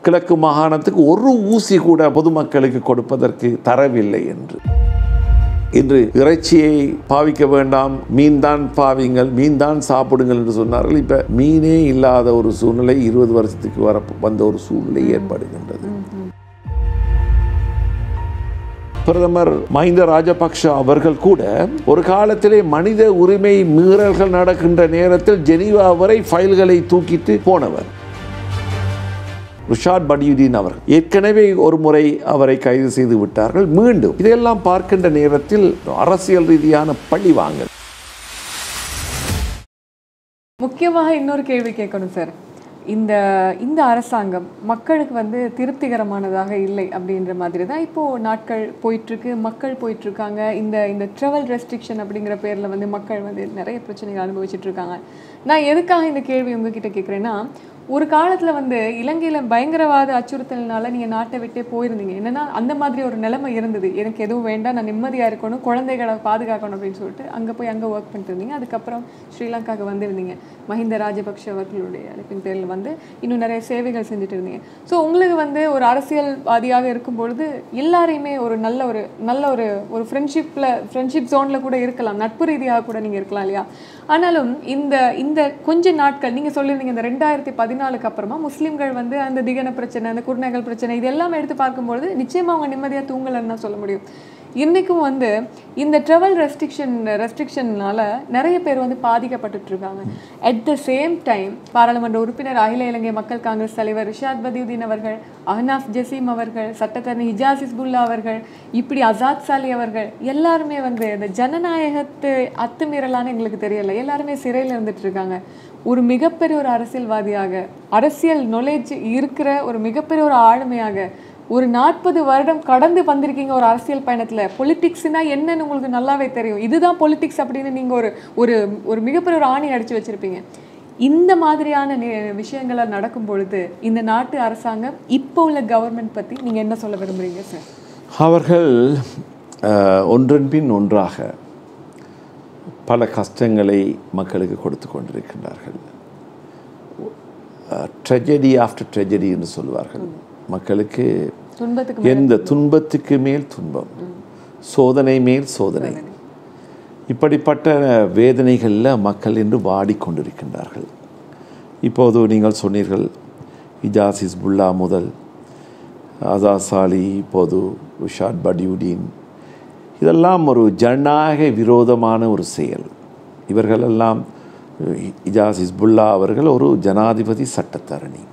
கிழக்கு மாகாணத்துக்கு ஒரு ஊசி கூட பொதுமக்களுக்கு கொடுப்பதற்கு தரவில்லை என்று இன்று இறைச்சியை பாவிக்க வேண்டாம் மீன் தான் பாவிங்கள் மீன் தான் சாப்பிடுங்கள் என்று சொன்னார்கள் இப்போ மீனே இல்லாத ஒரு சூழ்நிலை இருபது வருஷத்துக்கு வர வந்த ஒரு சூழ்நிலை ஏற்படுகின்றது பிரதமர் மஹிந்த ராஜபக்ஷ அவர்கள் கூட ஒரு காலத்திலே மனித உரிமை மீறல்கள் நடக்கின்ற நேரத்தில் ஜெனீவா வரை ஃபைல்களை தூக்கிட்டு போனவர் ருஷாட் படியுதீன் அவர் ஏற்கனவே ஒரு முறை அவரை கைது செய்து விட்டார்கள் மீண்டும் இதையெல்லாம் பார்க்கின்ற நேரத்தில் அரசியல் ரீதியான பழி வாங்கல் முக்கியமாக இன்னொரு கேள்வி கேட்கணும் சார் இந்த இந்த அரசாங்கம் மக்களுக்கு வந்து திருப்திகரமானதாக இல்லை அப்படின்ற மாதிரி தான் இப்போது நாட்கள் போயிட்டுருக்கு மக்கள் போயிட்டுருக்காங்க இந்த இந்த ட்ராவல் ரெஸ்ட்ரிக்ஷன் அப்படிங்கிற பேரில் வந்து மக்கள் வந்து நிறைய பிரச்சனைகள் அனுபவிச்சுட்டு இருக்காங்க நான் எதுக்காக இந்த கேள்வி உங்ககிட்ட கேட்குறேன்னா ஒரு காலத்தில் வந்து இலங்கையில் பயங்கரவாத அச்சுறுத்தல்னால நீங்கள் நாட்டை விட்டே போயிருந்தீங்க என்னன்னா அந்த மாதிரி ஒரு நிலைமை இருந்தது எனக்கு எதுவும் வேண்டாம் நான் நிம்மதியாக இருக்கணும் குழந்தைகளை பாதுகாக்கணும் அப்படின்னு சொல்லிட்டு அங்கே போய் அங்கே ஒர்க் பண்ணிட்டு இருந்தீங்க அதுக்கப்புறம் ஸ்ரீலங்காவுக்கு வந்திருந்தீங்க மஹிந்த ராஜபக்ஷ அவர்களுடைய அழைப்பின் பேரில் வந்து இன்னும் நிறைய சேவைகள் செஞ்சுட்டு இருந்தீங்க ஸோ உங்களுக்கு வந்து ஒரு அரசியல்வாதியாக இருக்கும் பொழுது எல்லாரையுமே ஒரு நல்ல ஒரு நல்ல ஒரு ஒரு ஃப்ரெண்ட்ஷிப்பில் ஃப்ரெண்ட்ஷிப் ஜோனில் கூட இருக்கலாம் நட்பு ரீதியாக கூட நீங்கள் இருக்கலாம் இல்லையா ஆனாலும் இந்த இந்த கொஞ்ச நாட்கள் நீங்கள் சொல்லியிருந்தீங்க இந்த ரெண்டாயிரத்தி பதினாலுக்கு அப்புறமா முஸ்லீம்கள் வந்து அந்த திகன பிரச்சனை அந்த குருநகல் பிரச்சனை இது எல்லாம் எடுத்து பார்க்கும்பொழுது நிச்சயமாக அவங்க நிம்மதியாக தூங்கலைன்னு தான் சொல்ல முடியும் இன்றைக்கும் வந்து இந்த ட்ராவல் ரெஸ்ட்ரிக்ஷன் ரெஸ்ட்ரிக்ஷன்னால நிறைய பேர் வந்து பாதிக்கப்பட்டுட்டு இருக்காங்க அட் த சேம் டைம் பாராளுமன்ற உறுப்பினர் அகில இலங்கை மக்கள் காங்கிரஸ் தலைவர் ரிஷாத் பதியுதீன் அவர்கள் அஹ்னாஃப் ஜசீம் அவர்கள் சட்டத்தரணி ஹிஜாஸ் இஸ்புல்லா அவர்கள் இப்படி அசாத் சாலி அவர்கள் எல்லாருமே வந்து இந்த ஜனநாயகத்து அத்துமீறலான்னு எங்களுக்கு தெரியல எல்லாருமே சிறையில் இருந்துட்டு இருக்காங்க ஒரு மிகப்பெரிய ஒரு அரசியல்வாதியாக அரசியல் knowledge இருக்கிற ஒரு மிகப்பெரிய ஒரு ஆளுமையாக ஒரு நாற்பது வருடம் கடந்து வந்திருக்கீங்க ஒரு அரசியல் பயணத்துல பொலிட்டிக்ஸ்னா என்னன்னு உங்களுக்கு நல்லாவே தெரியும் இதுதான் பொலிட்டிக்ஸ் அப்படின்னு நீங்க ஒரு ஒரு ஒரு மிகப்பெரிய ஒரு ஆணி அடிச்சு வச்சிருப்பீங்க இந்த மாதிரியான நி- விஷயங்களை நடக்கும் பொழுது இந்த நாட்டு அரசாங்கம் இப்போ உள்ள கவர்மெண்ட் பத்தி நீங்க என்ன சொல்ல விரும்புறீங்க சார் அவர்கள் அஹ், ஒன்றன் பின் ஒன்றாக பல கஷ்டங்களை மக்களுக்கு கொடுத்து கொண்டிருக்கின்றார்கள் ட்ரெஜடி ஆஃப்டர் ட்ரெஜடி என்று சொல்வார்கள் மக்களுக்கு துன்பத்துக்கு எந்த துன்பத்துக்கு மேல் துன்பம் சோதனை மேல் சோதனை இப்படிப்பட்ட வேதனைகளில் மக்கள் இன்று வாடிக்கொண்டிருக்கின்றார்கள் இப்போது நீங்கள் சொன்னீர்கள் இஜாஸ் ஹிஸ்புல்லா முதல் ஆசா சாலி இப்போது உஷாட் படியுடீன் இதெல்லாம் ஒரு ஜனநாயக விரோதமான ஒரு செயல் இவர்களெல்லாம் இஜாஸ் ஹிஸ்புல்லா அவர்கள் ஒரு ஜனாதிபதி சட்டத்தரணி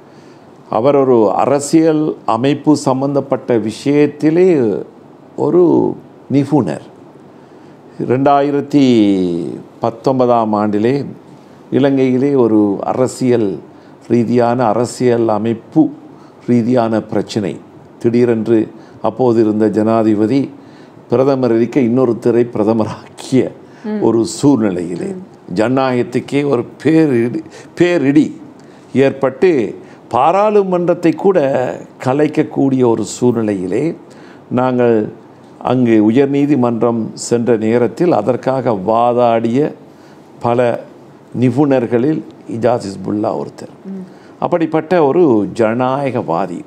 அவர் ஒரு அரசியல் அமைப்பு சம்பந்தப்பட்ட விஷயத்திலே ஒரு நிபுணர் ரெண்டாயிரத்தி பத்தொன்பதாம் ஆண்டிலே இலங்கையிலே ஒரு அரசியல் ரீதியான அரசியல் அமைப்பு ரீதியான பிரச்சனை திடீரென்று அப்போது இருந்த ஜனாதிபதி பிரதமர் இருக்க இன்னொருத்தரை பிரதமராக்கிய ஒரு சூழ்நிலையிலே ஜனநாயகத்துக்கே ஒரு பேரிடி பேரிடி ஏற்பட்டு பாராளுமன்றத்தை கூட கலைக்கக்கூடிய ஒரு சூழ்நிலையிலே நாங்கள் அங்கு உயர்நீதிமன்றம் சென்ற நேரத்தில் அதற்காக வாதாடிய பல நிபுணர்களில் இஜாஸ் இஸ்புல்லா ஒருத்தர் அப்படிப்பட்ட ஒரு ஜனநாயகவாதி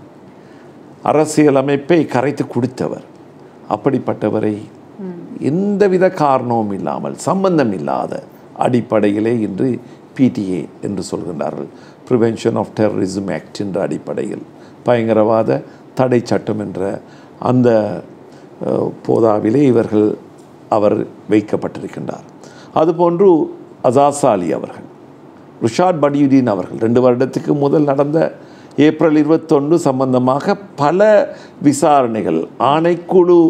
அரசியலமைப்பை கரைத்து குடித்தவர் அப்படிப்பட்டவரை எந்தவித காரணமும் இல்லாமல் சம்பந்தம் இல்லாத அடிப்படையிலே இன்று பிடிஏ என்று சொல்கின்றார்கள் ப்ரிவென்ஷன் ஆஃப் டெரரிசம் ஆக்ட் என்ற அடிப்படையில் பயங்கரவாத தடை சட்டம் என்ற அந்த அஹ், போதாவிலே இவர்கள் அவர் வைக்கப்பட்டிருக்கின்றார் அதுபோன்று அசாசாலி அவர்கள் ருஷாட் படியுதீன் அவர்கள் ரெண்டு வருடத்துக்கு முதல் நடந்த ஏப்ரல் இருபத்தொன்று சம்பந்தமாக பல விசாரணைகள் ஆணைக்குழு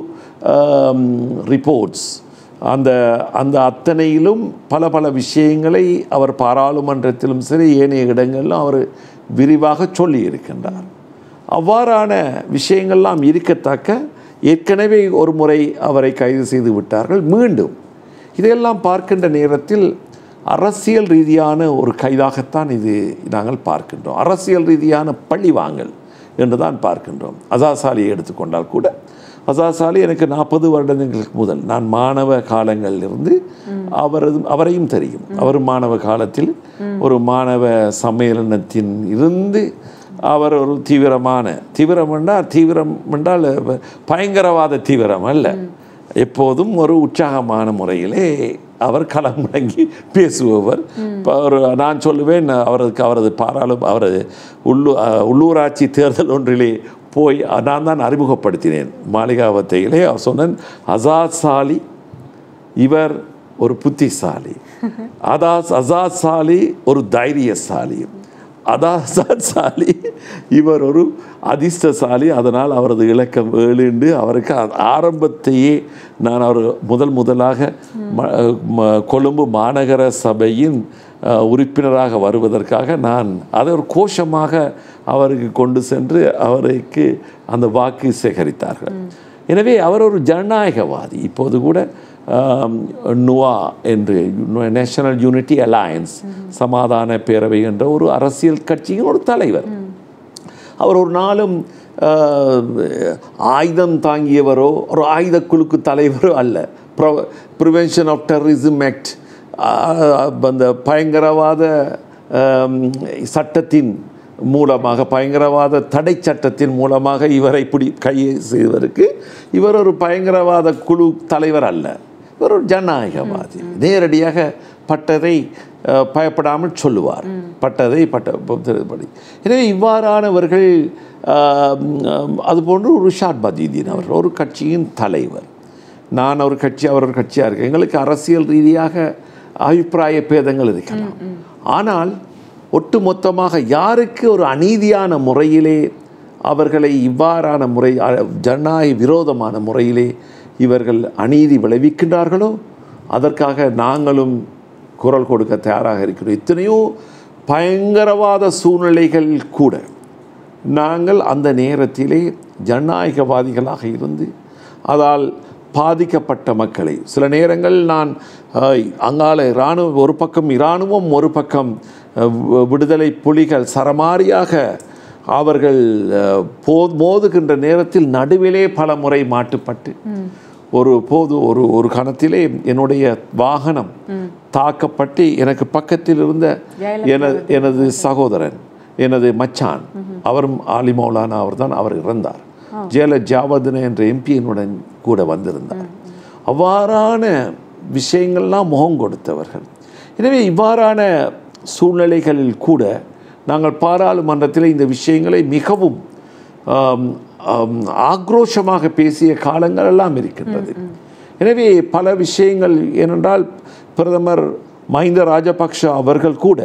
ரிப்போர்ட்ஸ் அந்த அந்த அத்தனையிலும் பல பல விஷயங்களை அவர் பாராளுமன்றத்திலும் சரி ஏனைய இடங்களிலும் அவர் விரிவாக சொல்லி இருக்கின்றார் அவ்வாறான விஷயங்கள்லாம் இருக்கத்தக்க ஏற்கனவே ஒரு முறை அவரை கைது செய்து விட்டார்கள் மீண்டும் இதையெல்லாம் பார்க்கின்ற நேரத்தில் அரசியல் ரீதியான ஒரு கைதாகத்தான் இது நாங்கள் பார்க்கின்றோம் அரசியல் ரீதியான பழி வாங்கல் என்று தான் பார்க்கின்றோம் அசாசாலியை எடுத்துக்கொண்டால் கூட அசாசாலி எனக்கு நாற்பது வருடங்களுக்கு முதல் நான் மாணவ காலங்களிலிருந்து அவரது அவரையும் தெரியும் அவர் மாணவ காலத்தில் ஒரு மாணவ சம்மேளனத்தின் இருந்து அவர் ஒரு தீவிரமான தீவிரம் என்றால் தீவிரம் என்றால் பயங்கரவாத தீவிரம் அல்ல எப்போதும் ஒரு உற்சாகமான முறையிலே அவர் களம் முடங்கி பேசுபவர் இப்போ அவர் நான் சொல்லுவேன் அவருக்கு அவரது பாராளும் அவரது உள்ளூ அஹ், உள்ளூராட்சி தேர்தல் ஒன்றிலே போய் நான் தான் அறிமுகப்படுத்தினேன் மாளிகாவத்தையிலே அவர் சொன்னேன் அசாத் சாலி இவர் ஒரு புத்திசாலி அதாஸ் அசாத் சாலி ஒரு தைரியசாலி அதாசாத் சாலி இவர் ஒரு அதிர்ஷ்டசாலி அதனால் அவரது இலக்கம் ஏழுண்டு அவருக்கு அ- ஆரம்பத்தையே நான் அவர் முதல் முதலாக ம- ம- கொழும்பு மாநகர சபையின் அஹ், உறுப்பினராக வருவதற்காக நான் அதை ஒரு கோஷமாக அவருக்கு கொண்டு சென்று அவருக்கு அந்த வாக்கு சேகரித்தார்கள் எனவே அவர் ஒரு ஜனநாயகவாதி இப்போது கூட ஆம், நுவா என்று நேஷனல் யூனிட்டி அலையன்ஸ் சமாதான பேரவை என்ற ஒரு அரசியல் கட்சியின் ஒரு தலைவர் அவர் ஒரு நாளும் ஆஹ், ஆயுதம் தாங்கியவரோ ஒரு ஆயுத குழுக்கு தலைவரோ அல்ல ப்ரிவென்ஷன் ஆஃப் டெரரிசம் ஆக்ட் அந்த பயங்கரவாத ஆம், சட்டத்தின் மூலமாக பயங்கரவாத தடை சட்டத்தின் மூலமாக இவரை பிடி கையை செய்வதற்கு இவர் ஒரு பயங்கரவாத குழு தலைவர் அல்ல இவர் ஒரு ஜனநாயகவாதி நேரடியாக பட்டதை அஹ், பயப்படாமல் சொல்லுவார் பட்டதை பட்ட படி எனவே இவ்வாறானவர்கள் ஆஹ், உம், அதுபோன்று ஒரு ஷாட் பதீதீன் அவர் ஒரு கட்சியின் தலைவர் நான் ஒரு கட்சி அவர் ஒரு கட்சியாக இருக்கேன் எங்களுக்கு அரசியல் ரீதியாக அபிப்பிராய பேதங்கள் இருக்கலாம் ஆனால் ஒட்டுமொத்தமாக யாருக்கு ஒரு அநீதியான முறையிலே அவர்களை இவ்வாறான முறை அ- ஜனநாயக விரோதமான முறையிலே இவர்கள் அநீதி விளைவிக்கின்றார்களோ அதற்காக நாங்களும் குரல் கொடுக்க தயாராக இருக்கிறோம் எத்தனையோ பயங்கரவாத சூழ்நிலைகள் கூட நாங்கள் அந்த நேரத்திலே ஜனநாயகவாதிகளாக இருந்து அதால் பாதிக்கப்பட்ட மக்களை சில நேரங்கள் நான் அஹ், அங்கால இராணுவ ஒரு பக்கம் இராணுவம் ஒரு பக்கம் அஹ், வி- விடுதலை புலிகள் சரமாரியாக அவர்கள் அஹ், போ மோதுகின்ற நேரத்தில் நடுவிலே பல முறை மாட்டுப்பட்டு ஒரு போது ஒரு ஒரு கணத்திலே என்னுடைய வாகனம் தாக்கப்பட்டு எனக்கு பக்கத்தில் இருந்த எனது எனது சகோதரன் எனது மச்சான் அவரும் ஆலி மௌலானா அவர்தான் அவர் இறந்தார் ஜேல ஜாவதன என்ற எம்பியினுடன் கூட வந்திருந்தார் அவ்வாறான விஷயங்கள்லாம் முகம் கொடுத்தவர்கள் எனவே இவ்வாறான சூழ்நிலைகளில் கூட நாங்கள் பாராளுமன்றத்தில் இந்த விஷயங்களை மிகவும் ஆம், ஆம், ஆக்ரோஷமாக பேசிய காலங்கள் எல்லாம் இருக்கின்றது எனவே பல விஷயங்கள் ஏனென்றால் பிரதமர் மஹிந்த ராஜபக்ஷ அவர்கள் கூட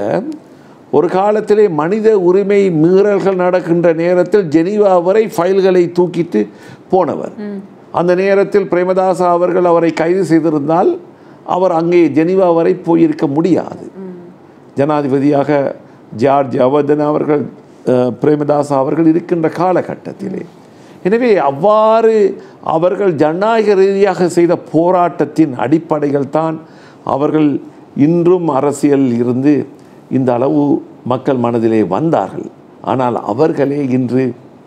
ஒரு காலத்திலே மனித உரிமை மீறல்கள் நடக்கின்ற நேரத்தில் ஜெனீவா வரை ஃபைல்களை தூக்கிட்டு போனவர் அந்த நேரத்தில் பிரேமதாசா அவர்கள் அவரை கைது செய்திருந்தால் அவர் அங்கே ஜெனீவா வரை போயிருக்க முடியாது ஜனாதிபதியாக ஜார்ஜ் அவர்தன் அவர்கள் அஹ், பிரேமதாசா அவர்கள் இருக்கின்ற காலகட்டத்திலே எனவே அவ்வாறு அவர்கள் ஜனநாயக ரீதியாக செய்த போராட்டத்தின் அடிப்படைகள் தான் அவர்கள் இன்றும் அரசியலில் இருந்து இந்த அளவு மக்கள் மனதிலே வந்தார்கள் ஆனால் அவர்களே இன்று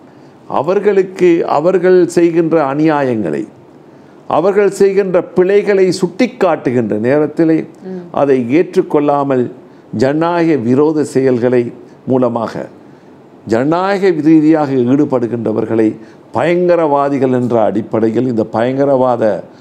அவர்களுக்கு அவர்கள் செய்கின்ற அநியாயங்களை அவர்கள் செய்கின்ற பிழைகளை சுட்டிக்காட்டுகின்ற நேரத்திலே அதை ஏற்றுக்கொள்ளாமல் ஜனநாயக விரோத செயல்களை மூலமாக ஜனநாயக ரீதியாக ஈடுபடுகின்றவர்களை பயங்கரவாதிகள் என்ற அடிப்படையில் இந்த பயங்கரவாத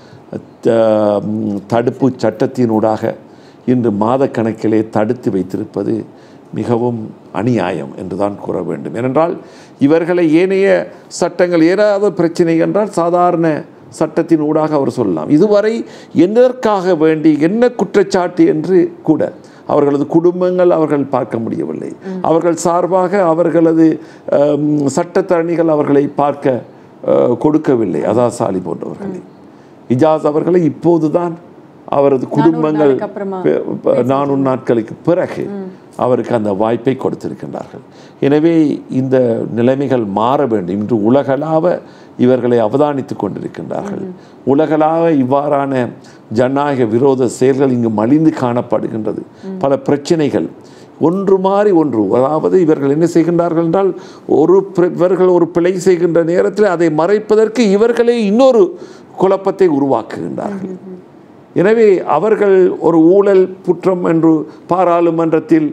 த- தடுப்பு சட்டத்தினூடாக இன்று மாதக்கணக்கிலே தடுத்து வைத்திருப்பது மிகவும் அநியாயம் என்று தான் கூற வேண்டும் ஏனென்றால் இவர்களை ஏனைய சட்டங்கள் ஏதாவது பிரச்சனை என்றால் சாதாரண சட்டத்தின் ஊடாக அவர் சொல்லலாம் இதுவரை எதற்காக வேண்டி என்ன குற்றச்சாட்டு என்று கூட அவர்களது குடும்பங்கள் அவர்கள் பார்க்க முடியவில்லை அவர்கள் சார்பாக அவர்களது அம், சட்டத்தரணிகள் அவர்களை பார்க்க அஹ், கொடுக்கவில்லை அதாசாலி போன்றவர்களை இஜாஸ் அவர்களை இப்போதுதான் அவரது குடும்பங்கள் நாளைக்கு அப்புறமா பெ- ப- நானூறு நாட்களுக்கு பிறகு அவருக்கு அந்த வாய்ப்பை கொடுத்திருக்கின்றார்கள் எனவே இந்த நிலைமைகள் மாற வேண்டும் இன்று உலகளாவ இவர்களை அவதானித்துக் கொண்டிருக்கின்றார்கள் உலகளாவ இவ்வாறான ஜனநாயக விரோத செயல்கள் இங்கு மலிந்து காணப்படுகின்றது பல பிரச்சனைகள் ஒன்று மாறி ஒன்று அதாவது இவர்கள் என்ன செய்கின்றார்கள் என்றால் ஒரு பிர- இவர்கள் ஒரு பிழை செய்கின்ற நேரத்தில் அதை மறைப்பதற்கு இவர்களே இன்னொரு குழப்பத்தை உருவாக்குகின்றார்கள் எனவே அவர்கள் ஒரு ஊழல் குற்றம் என்று பாராளுமன்றத்தில்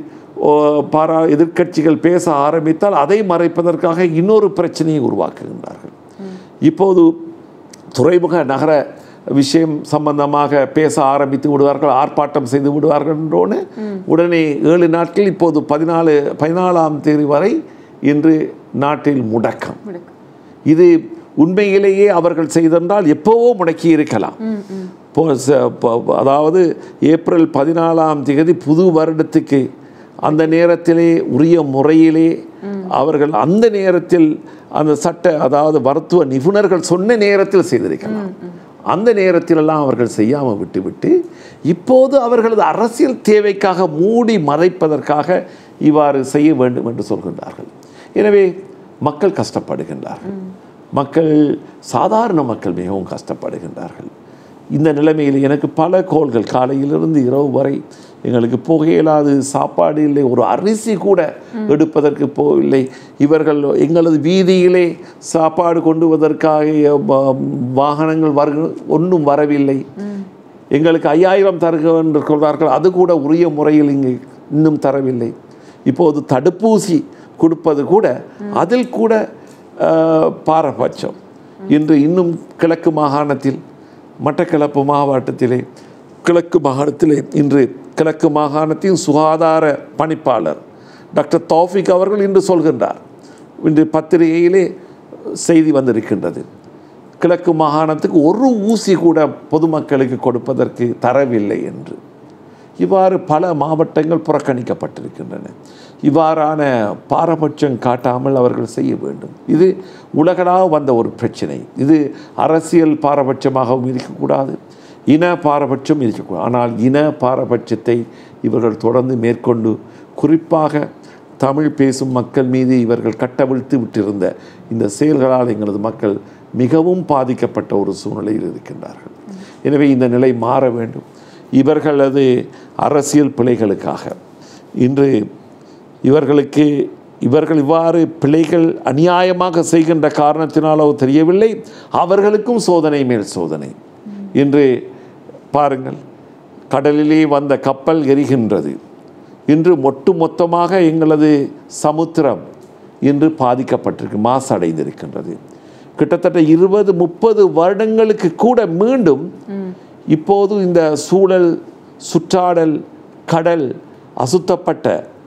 ஓ, பாரா எதிர்க்கட்சிகள் பேச ஆரம்பித்தால் அதை மறைப்பதற்காக இன்னொரு பிரச்சனையை உருவாக்குகின்றார்கள் இப்போது துறைமுக நகர விஷயம் சம்பந்தமாக பேச ஆரம்பித்து விடுவார்கள் ஆர்ப்பாட்டம் செய்து விடுவார்கள் என்றோன்னு உடனே ஏழு நாட்கள் இப்போது பதினாலு பதினாலாம் தேதி வரை இன்று நாட்டில் முடக்கம் முடக்கம். இது உண்மையிலேயே அவர்கள் செய்திருந்தால் எப்போவோ முடக்கி இருக்கலாம் போ- ச- ப- அதாவது ஏப்ரல் பதினாலாம் தேதி புது வருடத்துக்கு அந்த நேரத்திலே உரிய முறையிலே அவர்கள் அந்த நேரத்தில் அந்த சட்ட அதாவது மருத்துவ நிபுணர்கள் சொன்ன நேரத்தில் செய்திருக்கலாம் அந்த நேரத்திலெல்லாம் அவர்கள் செய்யாமல் விட்டுவிட்டு இப்போது அவர்களது அரசியல் தேவைக்காக மூடி மறைப்பதற்காக இவ்வாறு செய்ய வேண்டும் என்று சொல்கின்றார்கள் எனவே மக்கள் கஷ்டப்படுகின்றார்கள் மக்கள் சாதாரண மக்கள் மிகவும் கஷ்டப்படுகின்றார்கள் இந்த நிலைமையில் எனக்கு பல கோள்கள் காலையிலிருந்து இரவு வரை எங்களுக்கு போக இயலாது சாப்பாடு இல்லை ஒரு அரிசி கூட எடுப்பதற்கு போகவில்லை இவர்கள் எங்களது வீதியிலே சாப்பாடு கொண்டு வருவதற்காக வா- வாகனங்கள் வருக ஒன்றும் வரவில்லை எங்களுக்கு ஐயாயிரம் தருக என்று சொல்வார்கள் அது கூட உரிய முறையில் இங்கு இன்னும் தரவில்லை இப்போது தடுப்பூசி கொடுப்பது கூட அதில் கூட அஹ், பாரபட்சம் இன்று இன்னும் கிழக்கு மாகாணத்தில் மட்டக்களப்பு மாவட்டத்திலே கிழக்கு மாகாணத்திலே இன்று கிழக்கு மாகாணத்தின் சுகாதார பணிப்பாளர் டாக்டர் தௌஃபிக் அவர்கள் இன்று சொல்கின்றார் இன்று பத்திரிகையிலே செய்தி வந்திருக்கின்றது கிழக்கு மாகாணத்துக்கு ஒரு ஊசி கூட பொதுமக்களுக்கு கொடுப்பதற்கு தரவில்லை என்று இவ்வாறு பல மாவட்டங்கள் புறக்கணிக்கப்பட்டிருக்கின்றன இவ்வாறான பாரபட்சம் காட்டாமல் அவர்கள் செய்ய வேண்டும் இது உலகளாக வந்த ஒரு பிரச்சனை இது அரசியல் பாரபட்சமாகவும் இருக்கக்கூடாது இன பாரபட்சம் இருக்கக்கூடாது ஆனால் இன பாரபட்சத்தை இவர்கள் தொடர்ந்து மேற்கொண்டு குறிப்பாக தமிழ் பேசும் மக்கள் மீது இவர்கள் கட்டவிழ்த்து விட்டிருந்த இந்த செயல்களால் எங்களது மக்கள் மிகவும் பாதிக்கப்பட்ட ஒரு சூழ்நிலையில் இருக்கின்றார்கள் எனவே இந்த நிலை மாற வேண்டும் இவர்களது அரசியல் பிழைகளுக்காக இன்று இவர்களுக்கு இவர்கள் இவ்வாறு பிழைகள் அநியாயமாக செய்கின்ற காரணத்தினாலோ தெரியவில்லை அவர்களுக்கும் சோதனை மேல் சோதனை இன்று பாருங்கள் கடலிலே வந்த கப்பல் எரிகின்றது இன்று ஒட்டு மொத்தமாக எங்களது சமுத்திரம் இன்று பாதிக்கப்பட்டிருக்கு மாசடைந்திருக்கின்றது கிட்டத்தட்ட இருபது முப்பது வருடங்களுக்கு கூட மீண்டும் இப்போது இந்த சூழல் சுற்றாடல் கடல் அசுத்தப்பட்ட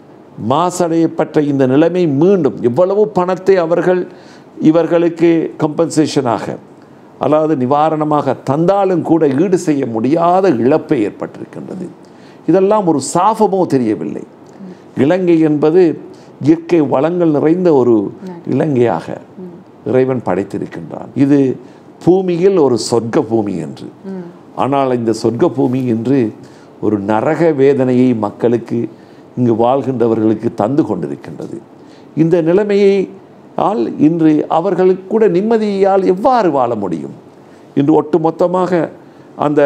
மாசடையப்பட்ட இந்த நிலைமை மீண்டும் எவ்வளவு பணத்தை அவர்கள் இவர்களுக்கு கம்பன்சேஷனாக அதாவது நிவாரணமாக தந்தாலும் கூட ஈடு செய்ய முடியாத இழப்பை ஏற்பட்டிருக்கின்றது இதெல்லாம் ஒரு சாபமோ தெரியவில்லை இலங்கை என்பது இயற்கை வளங்கள் நிறைந்த ஒரு இலங்கையாக இறைவன் படைத்திருக்கின்றான் இது பூமியில் ஒரு சொர்க்க பூமி என்று ஆனால் இந்த சொர்க்க பூமி என்று ஒரு நரக வேதனையை மக்களுக்கு இங்கு வாழ்கின்றவர்களுக்கு தந்து கொண்டிருக்கின்றது இந்த நிலைமையை ஆல் இன்று அவர்களுக்கு கூட நிம்மதியால் எவ்வாறு வாழ முடியும் இன்று ஒட்டுமொத்தமாக அந்த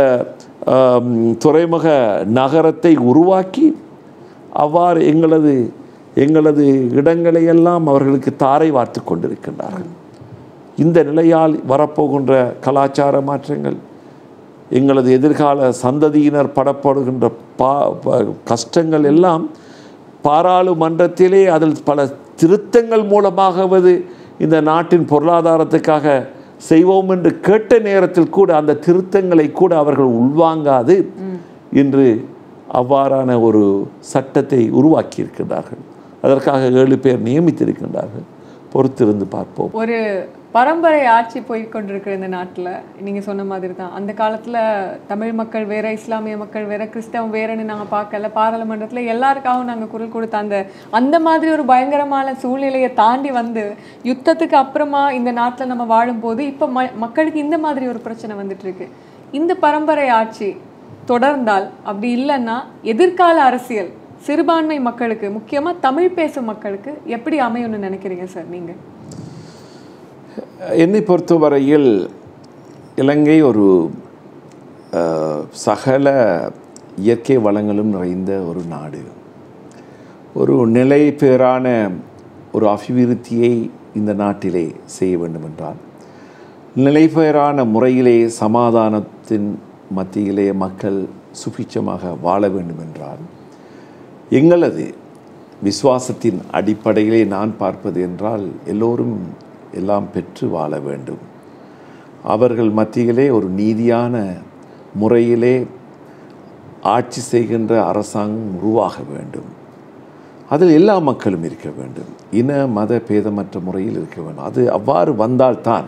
ஆம், துறைமுக நகரத்தை உருவாக்கி அவ்வாறு எங்களது எங்களது இடங்களை எல்லாம் அவர்களுக்கு தாரை வார்த்து கொண்டிருக்கின்றார்கள் இந்த நிலையால் வரப்போகின்ற கலாச்சார மாற்றங்கள் எங்களது எதிர்கால சந்ததியினர் படப்படுகின்ற பா ப- கஷ்டங்கள் எல்லாம் பாராளுமன்றத்திலே அதில் பல திருத்தங்கள் மூலமாகவது இந்த நாட்டின் பொருளாதாரத்துக்காக செய்வோம் என்று கேட்ட நேரத்தில் கூட அந்த திருத்தங்களை கூட அவர்கள் உள்வாங்காது இன்று அவ்வாறான ஒரு சட்டத்தை உருவாக்கி இருக்கின்றார்கள் அதற்காக ஏழு பேர் நியமித்திருக்கின்றார்கள் பொறுத்திருந்து பார்ப்போம் ஒரு பரம்பரை ஆட்சி போய் கொண்டிருக்கிற இந்த நாட்டில் நீங்கள் சொன்ன மாதிரி தான் அந்த காலத்தில் தமிழ் மக்கள் வேற இஸ்லாமிய மக்கள் வேற கிறிஸ்தவம் வேறன்னு நாங்கள் பார்க்கல பாராளுமன்றத்தில் எல்லாருக்காகவும் நாங்கள் குரல் கொடுத்த அந்த அந்த மாதிரி ஒரு பயங்கரமான சூழ்நிலையை தாண்டி வந்து யுத்தத்துக்கு அப்புறமா இந்த நாட்டில் நம்ம வாழும்போது இப்போ ம மக்களுக்கு இந்த மாதிரி ஒரு பிரச்சனை வந்துட்டு இருக்கு இந்த பரம்பரை ஆட்சி தொடர்ந்தால் அப்படி இல்லைன்னா எதிர்கால அரசியல் சிறுபான்மை மக்களுக்கு முக்கியமாக தமிழ் பேசும் மக்களுக்கு எப்படி அமையும்னு நினைக்கிறீங்க சார் நீங்கள் என்னை பொறுத்தவரையில் இலங்கை ஒரு அஹ், சகல இயற்கை வளங்களும் நிறைந்த ஒரு நாடு ஒரு நிலை பேரான ஒரு அபிவிருத்தியை இந்த நாட்டிலே செய்ய வேண்டுமென்றால் நிலைபெயரான முறையிலே சமாதானத்தின் மத்தியிலே மக்கள் சுபிட்சமாக வாழ வேண்டுமென்றால் எங்களது விசுவாசத்தின் அடிப்படையிலே நான் பார்ப்பது என்றால் எல்லோரும் எல்லாம் பெற்று வாழ வேண்டும் அவர்கள் மத்தியிலே ஒரு நீதியான முறையிலே ஆட்சி செய்கின்ற அரசாங்கம் உருவாக வேண்டும் அதில் எல்லா மக்களும் இருக்க வேண்டும் இன மத பேதமற்ற முறையில் இருக்க வேண்டும் அது அவ்வாறு வந்தால்தான்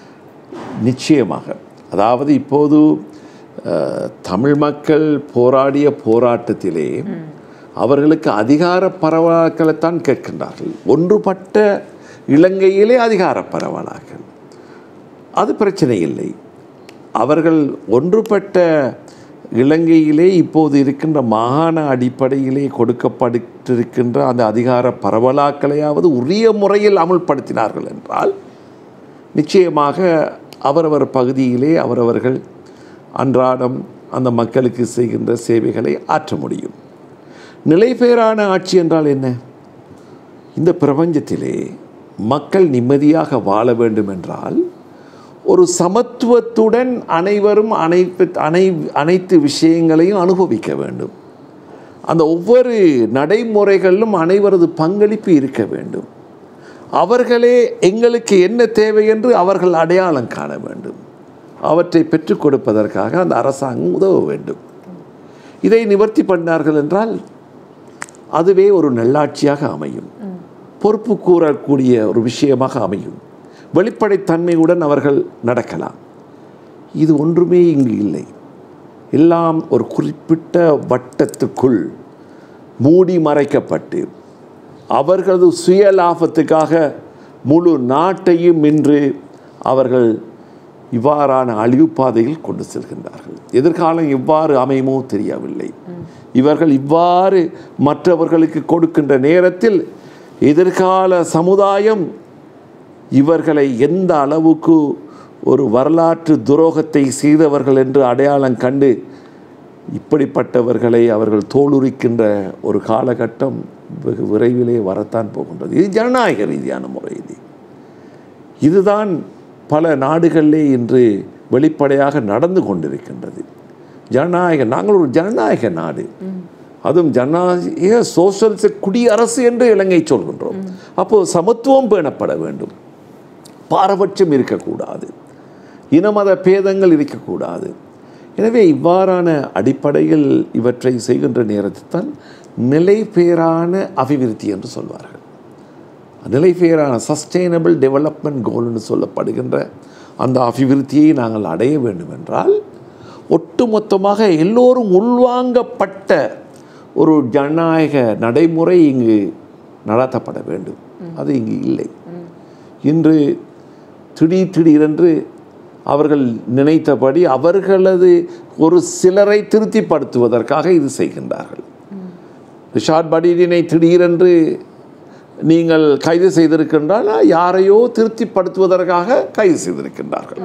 நிச்சயமாக அதாவது இப்போது அஹ், தமிழ் மக்கள் போராடிய போராட்டத்திலே அவர்களுக்கு அதிகார பரவலாக்களைத்தான் கேட்கின்றார்கள் ஒன்றுபட்ட இலங்கையிலே அதிகார பரவலாக்கல் அது பிரச்சனை இல்லை அவர்கள் ஒன்றுபட்ட இலங்கையிலே இப்போது இருக்கின்ற மாகாண அடிப்படையிலே கொடுக்கப்பட்டிருக்கின்ற அந்த அதிகார பரவலாக்களையாவது உரிய முறையில் அமுல்படுத்தினார்கள் என்றால் நிச்சயமாக அவரவர் பகுதியிலே அவரவர்கள் அன்றாடம் அந்த மக்களுக்கு செய்கின்ற சேவைகளை ஆற்ற முடியும் நிலைபேறான ஆட்சி என்றால் என்ன இந்த பிரபஞ்சத்திலே மக்கள் நிம்மதியாக வாழ வேண்டும் என்றால் ஒரு சமத்துவத்துடன் அனைவரும் அனைத்து அனை அனைத்து விஷயங்களையும் அனுபவிக்க வேண்டும் அந்த ஒவ்வொரு நடைமுறைகளிலும் அனைவரது பங்களிப்பு இருக்க வேண்டும் அவர்களே எங்களுக்கு என்ன தேவை என்று அவர்கள் அடையாளம் காண வேண்டும் அவற்றை பெற்றுக் கொடுப்பதற்காக அந்த அரசாங்கம் உதவ வேண்டும் இதை நிவர்த்தி பண்ணார்கள் என்றால் அதுவே ஒரு நல்லாட்சியாக அமையும் பொறுப்பு கூறக்கூடிய ஒரு விஷயமாக அமையும் வெளிப்படைத்தன்மையுடன் அவர்கள் நடக்கலாம் இது ஒன்றுமே இங்கு இல்லை எல்லாம் ஒரு குறிப்பிட்ட வட்டத்துக்குள் மூடி மறைக்கப்பட்டு அவர்களது சுய லாபத்துக்காக முழு நாட்டையும் இன்று அவர்கள் இவ்வாறான அழிவு பாதையில் கொண்டு செல்கின்றார்கள் எதிர்காலம் எவ்வாறு அமையுமோ தெரியவில்லை இவர்கள் இவ்வாறு மற்றவர்களுக்கு கொடுக்கின்ற நேரத்தில் எதிர்கால சமுதாயம் இவர்களை எந்த அளவுக்கு ஒரு வரலாற்று துரோகத்தை செய்தவர்கள் என்று அடையாளம் கண்டு இப்படிப்பட்டவர்களை அவர்கள் தோலுரிக்கின்ற ஒரு காலகட்டம் வெகு விரைவிலே வரத்தான் போகின்றது இது ஜனநாயக ரீதியான முறை இது இதுதான் பல நாடுகளிலே இன்று வெளிப்படையாக நடந்து கொண்டிருக்கின்றது ஜனநாயக நாங்கள் ஒரு ஜனநாயக நாடு அதுவும் ஜனநாயக சோசியலிச குடியரசு என்று இலங்கை சொல்கின்றோம் அப்போது சமத்துவம் பேணப்பட வேண்டும் பாரபட்சம் இருக்கக்கூடாது இனமத பேதங்கள் இருக்கக்கூடாது எனவே இவ்வாறான அடிப்படையில் இவற்றை செய்கின்ற நேரத்தில் தான் நிலைபேறான அபிவிருத்தி என்று சொல்வார்கள் நிலைபேறான சஸ்டைனபிள் டெவலப்மெண்ட் கோல்னு சொல்லப்படுகின்ற அந்த அபிவிருத்தியை நாங்கள் அடைய வேண்டும் என்றால் ஒட்டுமொத்தமாக எல்லோரும் உள்வாங்கப்பட்ட ஒரு ஜனநாயக நடைமுறை இங்கு நடத்தப்பட வேண்டும் அது இங்கு இல்லை இன்று திடீர் திடீரென்று அவர்கள் நினைத்தபடி அவர்களது ஒரு சிலரை திருப்திப்படுத்துவதற்காக இது செய்கின்றார்கள் ரிஷாட் படீடினை திடீரென்று நீங்கள் கைது செய்திருக்கின்றால் யாரையோ திருப்திப்படுத்துவதற்காக கைது செய்திருக்கின்றார்கள்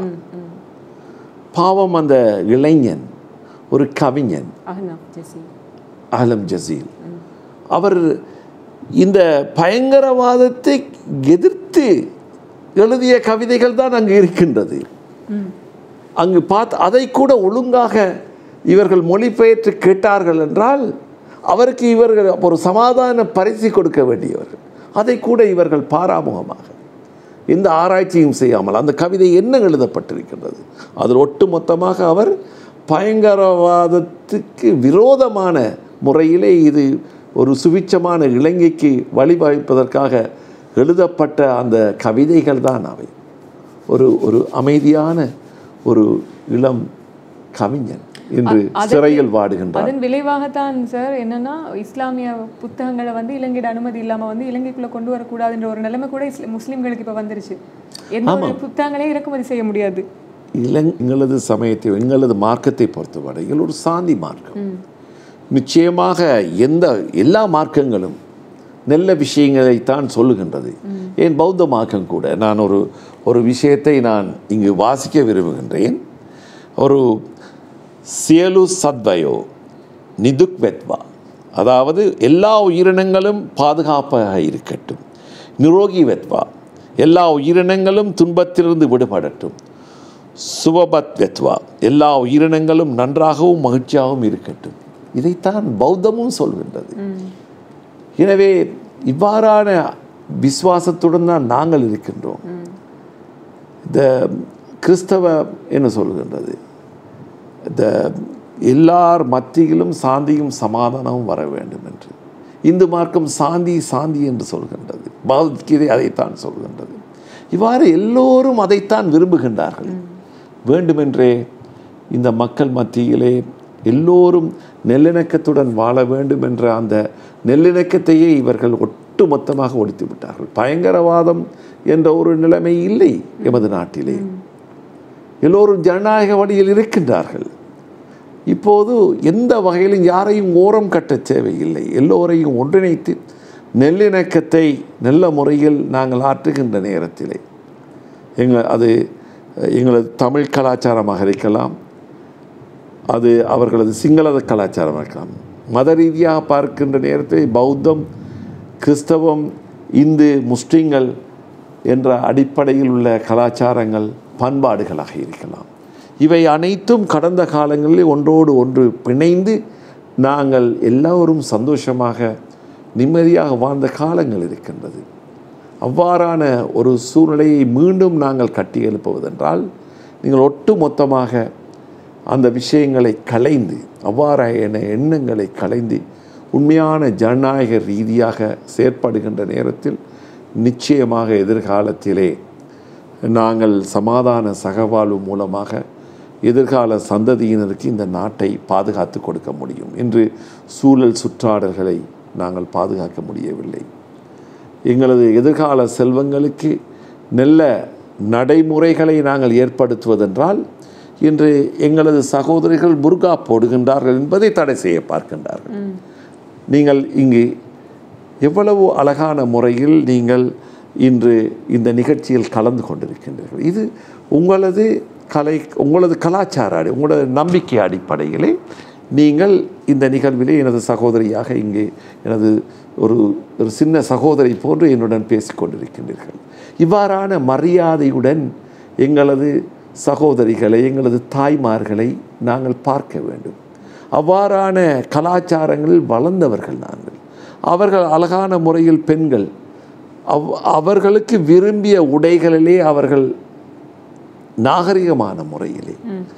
பாவம் அந்த இளைஞன் ஒரு கவிஞன் அஹ்னா ஜெசி அலம் ஜசீல் அவர் இந்த பயங்கரவாதத்தை எதிர்த்து எழுதிய கவிதைகள் தான் அங்கு இருக்கின்றது அங்கு பார்த்து அதை கூட ஒழுங்காக இவர்கள் மொழிபெயர்த்து கேட்டார்கள் என்றால் அவருக்கு இவர்கள் அப்ப ஒரு சமாதான பரிசு கொடுக்க வேண்டியவர்கள் அதை கூட இவர்கள் பாராமுகமாக எந்த ஆராய்ச்சியும் செய்யாமல் அந்த கவிதை என்ன எழுதப்பட்டிருக்கின்றது அதில் ஒட்டுமொத்தமாக அவர் பயங்கரவாதத்துக்கு விரோதமான முறையிலே இது ஒரு சுவிச்சமான இலங்கைக்கு வழிவகுப்பதற்காக எழுதப்பட்ட அந்த கவிதைகள் தான் அவை ஒரு ஒரு அமைதியான ஒரு இளம் கவிஞன் இன்று அதற்கு- சிறையில் வாடுகின்றார் அதன் விளைவாகத்தான் சார் என்னன்னா இஸ்லாமிய புத்தகங்களை வந்து இலங்கையோட அனுமதி இல்லாம வந்து இலங்கைக்குள்ள கொண்டு வரக்கூடாதுன்ற ஒரு நிலைமை கூட இஸ்ல- முஸ்லிம்களுக்கு இப்ப வந்துருச்சு எந்த ஒரு புத்தகங்களையும் இறக்குமதி செய்ய முடியாது இளங் எங்களது சமயத்தை எங்களது மார்க்கத்தை பொறுத்தவரையில் ஒரு சாந்தி மார்க்கம் நிச்சயமாக எந்த எல்லா மார்க்கங்களும் நல்ல விஷயங்களைத்தான் சொல்லுகின்றது ஏன் பௌத்த மார்க்கம் கூட நான் ஒரு ஒரு விஷயத்தை நான் இங்கு வாசிக்க விரும்புகின்றேன் ஒரு சியலு சத்வயோ நிதுக் வெத்வா அதாவது எல்லா உயிரினங்களும் பாதுகாப்பாக இருக்கட்டும் நிரோகி வெத்வா எல்லா உயிரினங்களும் துன்பத்திலிருந்து விடுபடட்டும் சுபபத் வெத்வா எல்லா உயிரினங்களும் நன்றாகவும் மகிழ்ச்சியாகவும் இருக்கட்டும் இதைத்தான் பௌத்தமும் சொல்கின்றது எனவே இவ்வாறான விசுவாசத்துடன் தான் நாங்கள் இருக்கின்றோம் இந்த கிறிஸ்தவ என்ன சொல்கின்றது இந்த எல்லார் மத்தியிலும் சாந்தியும் சமாதானமும் வர வேண்டும் என்று இந்து மார்க்கம் சாந்தி சாந்தி என்று சொல்கின்றது பகவத்கீதை அதைத்தான் சொல்கின்றது இவ்வாறு எல்லோரும் அதைத்தான் விரும்புகின்றார்கள் வேண்டுமென்றே இந்த மக்கள் மத்தியிலே எல்லோரும் நல்லிணக்கத்துடன் வாழ வேண்டும் என்ற அந்த நல்லிணக்கத்தையே இவர்கள் ஒட்டு மொத்தமாக ஒழித்து விட்டார்கள் பயங்கரவாதம் என்ற ஒரு நிலைமை இல்லை எமது நாட்டிலே எல்லோரும் ஜனநாயக வழியில் இருக்கின்றார்கள் இப்போது எந்த வகையிலும் யாரையும் ஓரம் கட்டத் தேவையில்லை எல்லோரையும் ஒன்றிணைத்து நெல்லிணக்கத்தை நல்ல முறையில் நாங்கள் ஆற்றுகின்ற நேரத்திலே எங்கள் அது எங்களது தமிழ் கலாச்சாரமாக இருக்கலாம் அது அவர்களது சிங்களத கலாச்சாரமாக இருக்கலாம் மத ரீதியாக பார்க்கின்ற நேரத்தில் பௌத்தம் கிறிஸ்தவம் இந்து முஸ்லிம்கள் என்ற அடிப்படையில் உள்ள கலாச்சாரங்கள் பண்பாடுகளாக இருக்கலாம் இவை அனைத்தும் கடந்த காலங்களில் ஒன்றோடு ஒன்று பிணைந்து நாங்கள் எல்லோரும் சந்தோஷமாக நிம்மதியாக வாழ்ந்த காலங்கள் இருக்கின்றது அவ்வாறான ஒரு சூழ்நிலையை மீண்டும் நாங்கள் கட்டி எழுப்புவதென்றால் நீங்கள் ஒட்டு மொத்தமாக அந்த விஷயங்களை கலைந்து அவ்வாறான எண்ணங்களை கலைந்து உண்மையான ஜனநாயக ரீதியாக செயற்படுகின்ற நேரத்தில் நிச்சயமாக எதிர்காலத்திலே நாங்கள் சமாதான சகவாழ்வு மூலமாக எதிர்கால சந்ததியினருக்கு இந்த நாட்டை பாதுகாத்து கொடுக்க முடியும் என்று சூழல் சுற்றாடல்களை நாங்கள் பாதுகாக்க முடியவில்லை எங்களது எதிர்கால செல்வங்களுக்கு நல்ல நடைமுறைகளை நாங்கள் ஏற்படுத்துவதென்றால் இன்று எங்களது சகோதரிகள் முருகா போடுகின்றார்கள் என்பதை தடை செய்ய பார்க்கின்றார்கள் நீங்கள் இங்கு எவ்வளவு அழகான முறையில் நீங்கள் இன்று இந்த நிகழ்ச்சியில் கலந்து கொண்டிருக்கின்றீர்கள் இது உங்களது கலை உங்களது கலாச்சார அடி உங்களது நம்பிக்கை அடிப்படையிலே நீங்கள் இந்த நிகழ்விலே எனது சகோதரியாக இங்கே எனது ஒரு ஒரு சின்ன சகோதரி போன்று என்னுடன் பேசிக்கொண்டிருக்கின்றீர்கள் இவ்வாறான மரியாதையுடன் எங்களது சகோதரிகளை எங்களது தாய்மார்களை நாங்கள் பார்க்க வேண்டும் அவ்வாறான கலாச்சாரங்களில் வளர்ந்தவர்கள் நாங்கள் அவர்கள் அழகான முறையில் பெண்கள் அவ் அவர்களுக்கு விரும்பிய உடைகளிலே அவர்கள் நாகரிகமான முறையிலே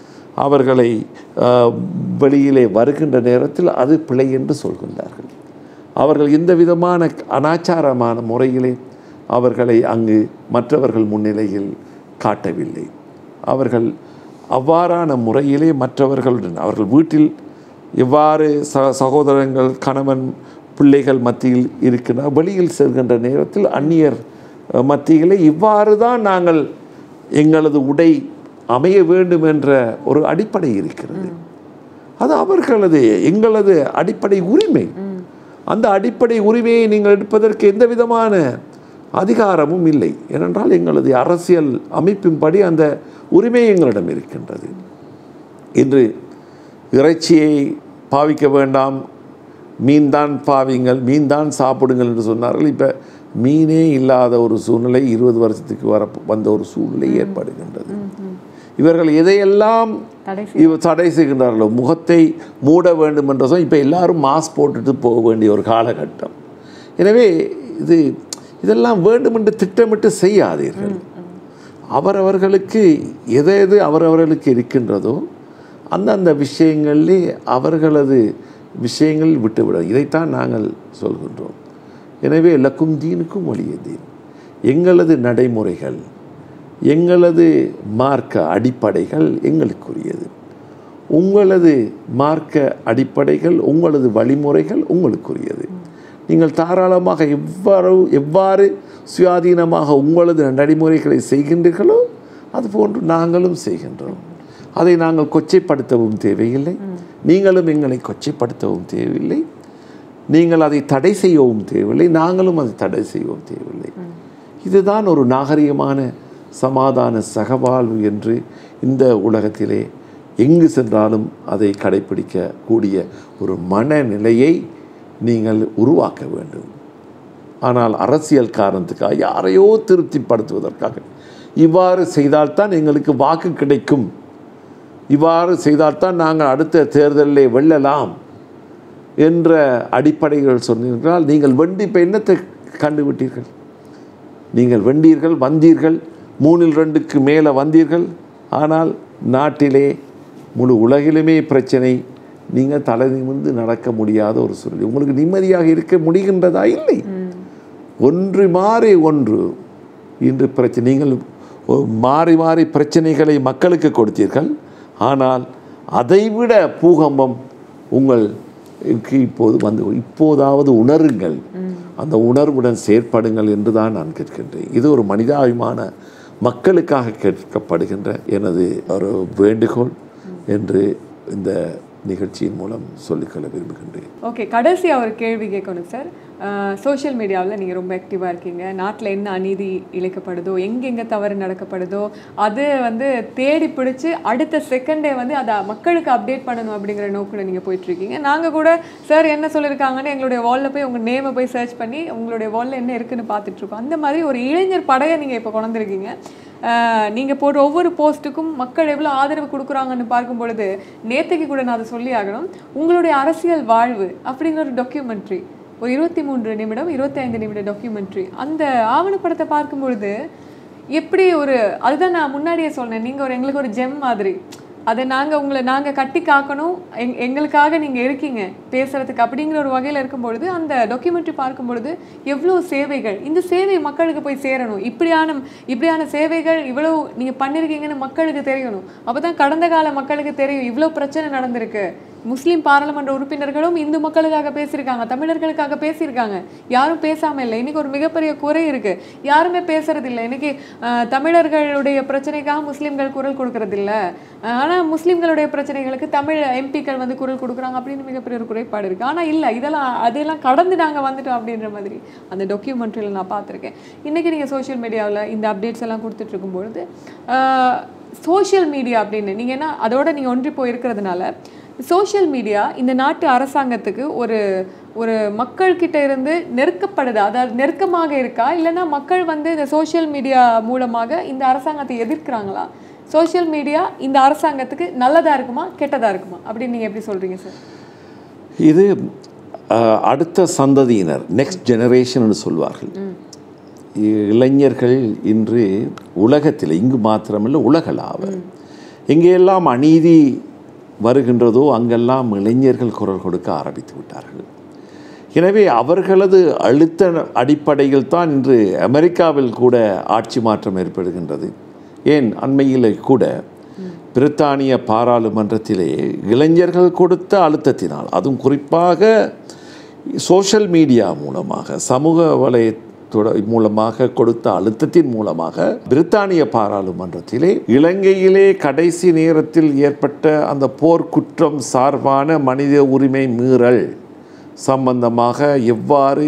அவர்களை அஹ், வெளியிலே வருகின்ற நேரத்தில் அது பிழை என்று சொல்கின்றார்கள் அவர்கள் எந்த விதமான அனாச்சாரமான முறையிலே அவர்களை அங்கு மற்றவர்கள் முன்னிலையில் காட்டவில்லை அவர்கள் அவ்வாறான முறையிலே மற்றவர்களுடன் அவர்கள் வீட்டில் எவ்வாறு ச சகோதரங்கள் கணவன் பிள்ளைகள் மத்தியில் இருக்கின்ற வெளியில் செல்கின்ற நேரத்தில் அந்நியர் அஹ், மத்தியிலே இவ்வாறு தான் நாங்கள் எங்களது உடை அமைய வேண்டும் என்ற ஒரு அடிப்படை இருக்கிறது அது அவர்களது எங்களது அடிப்படை உரிமை அந்த அடிப்படை உரிமையை நீங்கள் எடுப்பதற்கு எந்த விதமான அதிகாரமும் இல்லை ஏனென்றால் எங்களது அரசியல் அமைப்பின்படி அந்த உரிமை எங்களிடம் இருக்கின்றது இன்று இறைச்சியை பாவிக்க வேண்டாம் மீன் தான் பாவிங்கள் மீன் தான் சாப்பிடுங்கள் என்று சொன்னார்கள் இப்போ மீனே இல்லாத ஒரு சூழ்நிலை இருபது வருஷத்துக்கு வர வந்த ஒரு சூழ்நிலை ஏற்படுகின்றது இவர்கள் எதையெல்லாம் தடை இவ தடை செய்கின்றார்களோ முகத்தை மூட வேண்டும் என்ற சொல் இப்போ எல்லாரும் மாஸ்க் போட்டுட்டு போக வேண்டிய ஒரு காலகட்டம் எனவே இது இதெல்லாம் வேண்டுமென்று திட்டமிட்டு செய்யாதீர்கள் அவரவர்களுக்கு எது எது அவரவர்களுக்கு இருக்கின்றதோ அந்தந்த விஷயங்களிலே அவர்களது விஷயங்கள் விட்டுவிட இதைத்தான் நாங்கள் சொல்கின்றோம் எனவே லக்கும் தீனுக்கும் ஒளிய தீன் எங்களது நடைமுறைகள் எங்களது மார்க்க அடிப்படைகள் எங்களுக்குரியது உங்களது மார்க்க அடிப்படைகள் உங்களது வழிமுறைகள் உங்களுக்குரியது நீங்கள் தாராளமாக எவ்வாறு எவ்வாறு சுயாதீனமாக உங்களது நடைமுறைகளை செய்கின்றீர்களோ அதுபோன்று நாங்களும் செய்கின்றோம் அதை நாங்கள் கொச்சைப்படுத்தவும் தேவையில்லை நீங்களும் எங்களை கொச்சைப்படுத்தவும் தேவையில்லை நீங்கள் அதை தடை செய்யவும் தேவையில்லை நாங்களும் அதை தடை செய்யவும் தேவையில்லை இதுதான் ஒரு நாகரிகமான சமாதான சகவாழ்வு என்று இந்த உலகத்திலே எங்கு சென்றாலும் அதை கடைப்பிடிக்க கூடிய ஒரு மனநிலையை நீங்கள் உருவாக்க வேண்டும் ஆனால் அரசியல் காரணத்துக்காக யாரையோ திருப்திப்படுத்துவதற்காக இவ்வாறு செய்தால்தான் எங்களுக்கு வாக்கு கிடைக்கும் இவ்வாறு செய்தால்தான் நாங்கள் அடுத்த தேர்தலிலே வெல்லலாம் என்ற அடிப்படைகள் சொன்னீர்கள் நீங்கள் வெண்டி இப்போ என்னத்தை கண்டுவிட்டீர்கள் நீங்கள் வெண்டீர்கள் வந்தீர்கள் மூணில் ரெண்டுக்கு மேலே வந்தீர்கள் ஆனால் நாட்டிலே முழு உலகிலுமே பிரச்சனை நீங்கள் தலை நிமிர்ந்து நடக்க முடியாத ஒரு சூழ்நிலை உங்களுக்கு நிம்மதியாக இருக்க முடிகின்றதா இல்லை ஒன்று மாறி ஒன்று இன்று பிரச்சனை நீங்கள் ஒ- மாறி மாறி பிரச்சனைகளை மக்களுக்கு கொடுத்தீர்கள் ஆனால் அதைவிட பூகம்பம் உங்களுக்கு இப்போது வந்து இப்போதாவது உணருங்கள் அந்த உணர்வுடன் செயற்படுங்கள் என்று தான் நான் கேட்கின்றேன் இது ஒரு மனிதாபிமான மக்களுக்காக கேட்கப்படுகின்ற எனது ஒரு வேண்டுகோள் என்று இந்த நிகழ்ச்சியின் மூலம் சொல்லிக்கொள்ள விரும்புகின்றேன் ஓகே கடைசியா ஒரு கேள்வி கேட்கணும் சார் சோஷியல் மீடியாவில் நீங்கள் ரொம்ப ஆக்டிவாக இருக்கீங்க நாட்டில் என்ன அநீதி இழைக்கப்படுதோ எங்கெங்கே தவறு நடக்கப்படுதோ அது வந்து தேடி பிடிச்சி அடுத்த செகண்டே வந்து அதை மக்களுக்கு அப்டேட் பண்ணணும் அப்படிங்கிற நோக்கில் நீங்கள் போயிட்டுருக்கீங்க நாங்கள் கூட சார் என்ன சொல்லியிருக்காங்கன்னு எங்களுடைய வாலில் போய் உங்கள் நேமை போய் சர்ச் பண்ணி உங்களுடைய வாலில் என்ன இருக்குன்னு பார்த்துட்ருக்கோம் அந்த மாதிரி ஒரு இளைஞர் படையை நீங்கள் இப்போ கொண்டிருக்கீங்க நீங்கள் போடுற ஒவ்வொரு போஸ்ட்டுக்கும் மக்கள் எவ்வளோ ஆதரவு கொடுக்குறாங்கன்னு பார்க்கும் பொழுது நேற்றுக்கு கூட நான் அதை சொல்லி ஆகணும் உங்களுடைய அரசியல் வாழ்வு அப்படிங்கிற ஒரு டாக்குமெண்ட்ரி ஒரு இருபத்தி மூன்று நிமிடம் இருபத்தி ஐந்து நிமிட டாக்குமெண்ட்ரி அந்த ஆவணப்படத்தை பார்க்கும் பொழுது எப்படி ஒரு அதுதான் நான் முன்னாடியே சொன்னேன் நீங்கள் ஒரு எங்களுக்கு ஒரு ஜெம் மாதிரி அதை நாங்கள் உங்களை நாங்கள் கட்டி காக்கணும் எங் எங்களுக்காக நீங்கள் இருக்கீங்க பேசுறதுக்கு அப்படிங்கிற ஒரு வகையில் இருக்கும் பொழுது அந்த டாக்குமெண்ட்ரி பார்க்கும் பொழுது எவ்வளோ சேவைகள் இந்த சேவை மக்களுக்கு போய் சேரணும் இப்படியான இப்படியான சேவைகள் இவ்வளோ நீங்கள் பண்ணியிருக்கீங்கன்னு மக்களுக்கு தெரியணும் அப்போ தான் கடந்த கால மக்களுக்கு தெரியும் இவ்வளோ பிரச்சனை நடந்திருக்கு முஸ்லீம் பாராளுமன்ற உறுப்பினர்களும் இந்து மக்களுக்காக பேசியிருக்காங்க தமிழர்களுக்காக பேசியிருக்காங்க யாரும் பேசாம இல்லை இன்னைக்கு ஒரு மிகப்பெரிய குறை இருக்கு யாருமே பேசுறது இல்லை இன்னைக்கு அஹ், தமிழர்களுடைய பிரச்சனைக்காக முஸ்லீம்கள் குரல் கொடுக்கறது இல்ல அஹ், ஆனா முஸ்லீம்களுடைய பிரச்சனைகளுக்கு தமிழ் எம்பிக்கள் வந்து குரல் கொடுக்குறாங்க அப்படின்னு மிகப்பெரிய ஒரு குறைபாடு இருக்கு ஆனா இல்ல இதெல்லாம் அதெல்லாம் கடந்து நாங்க வந்துட்டோம் அப்படின்ற மாதிரி அந்த டாக்குமெண்ட்ரியில் நான் பார்த்திருக்கேன் இன்னைக்கு நீங்க சோஷியல் மீடியாவில் இந்த அப்டேட்ஸ் எல்லாம் கொடுத்துட்டு இருக்கும்பொழுது சோஷியல் மீடியா அப்படின்னு நீங்க என்ன அதோட நீங்க ஒன்றி போய் இருக்கிறதுனால சோஷியல் மீடியா இந்த நாட்டு அரசாங்கத்துக்கு ஒரு ஒரு மக்கள்கிட்ட இருந்து நெருக்கப்படுதா அதாவது நெருக்கமாக இருக்கா இல்லைன்னா மக்கள் வந்து இந்த சோஷியல் மீடியா மூலமாக இந்த அரசாங்கத்தை எதிர்க்கிறாங்களா சோஷியல் மீடியா இந்த அரசாங்கத்துக்கு நல்லதா இருக்குமா கெட்டதா இருக்குமா அப்படின்னு நீங்க எப்படி சொல்றீங்க சார் இது அஹ், அடுத்த சந்ததியினர் நெக்ஸ்ட் ஜெனரேஷன் சொல்வார்கள் இ- இளைஞர்கள் இன்று உலகத்தில் இங்கு மாத்திரமல்ல உலகளாவ எங்கெல்லாம் அநீதி வருகின்றதோ அங்கெல்லாம் இளைஞர்கள் குரல் கொடுக்க ஆரம்பித்து விட்டார்கள் எனவே அவர்களது அழுத்த அடிப்படையில் தான் இன்று அமெரிக்காவில் கூட ஆட்சி மாற்றம் ஏற்படுகின்றது ஏன் அண்மையில் கூட பிரித்தானிய பாராளுமன்றத்திலே இளைஞர்கள் கொடுத்த அழுத்தத்தினால் அதுவும் குறிப்பாக சோஷியல் மீடியா மூலமாக சமூக வலைத்தொட மூலமாக கொடுத்த அழுத்தத்தின் மூலமாக பிரித்தானிய பாராளுமன்றத்திலே இலங்கையிலே கடைசி நேரத்தில் ஏற்பட்ட அந்த போர்க்குற்றம் சார்பான மனித உரிமை மீறல் சம்பந்தமாக எவ்வாறு